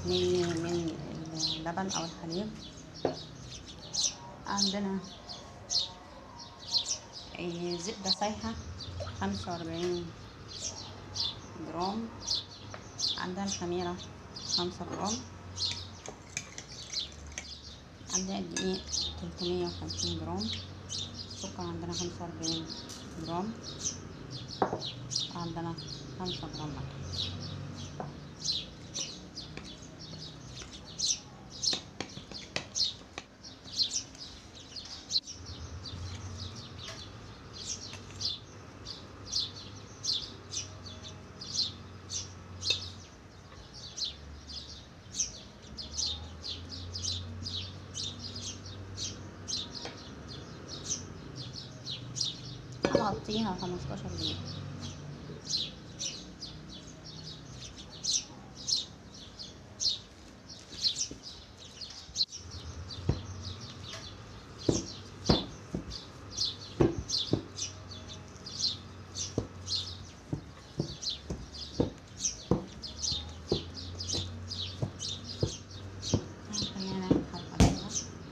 من من اللبن او الحليب عندنا آه، زبدة سايحة خمسة وأربعين جرام عندنا الخميرة خمسة جرام عندنا الدقيق تلتمية وخمسين جرام السكر عندنا خمسة وأربعين جرام عندنا خمسة جرام ملح هغطيها خمستاشر دقيقة خلينا نعمل حبة كده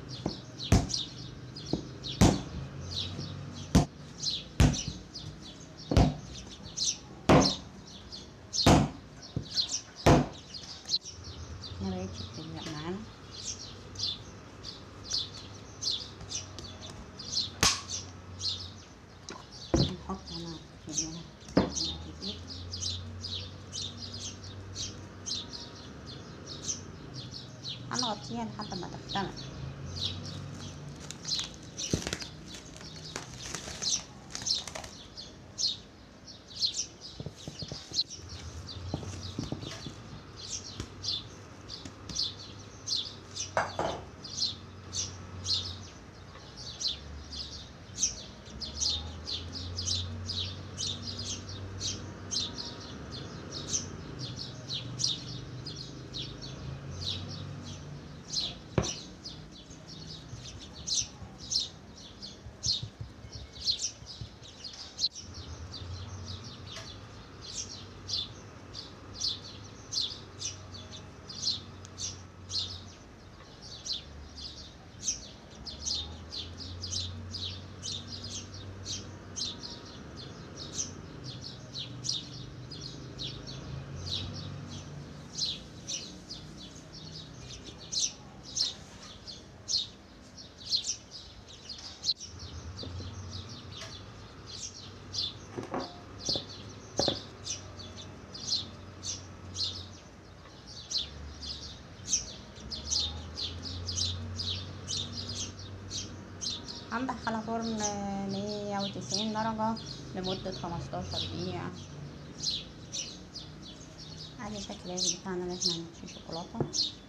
ما بقتش بتلزق معانا نحط هنا فيها كتير هنغطيها لحد ما تختمر هندخلها فرن مية وتسعين درجة لمدة خمستاشر دقيقة ادي شكل العيش بتاعنا اللي احنا هنحشي شوكولاتة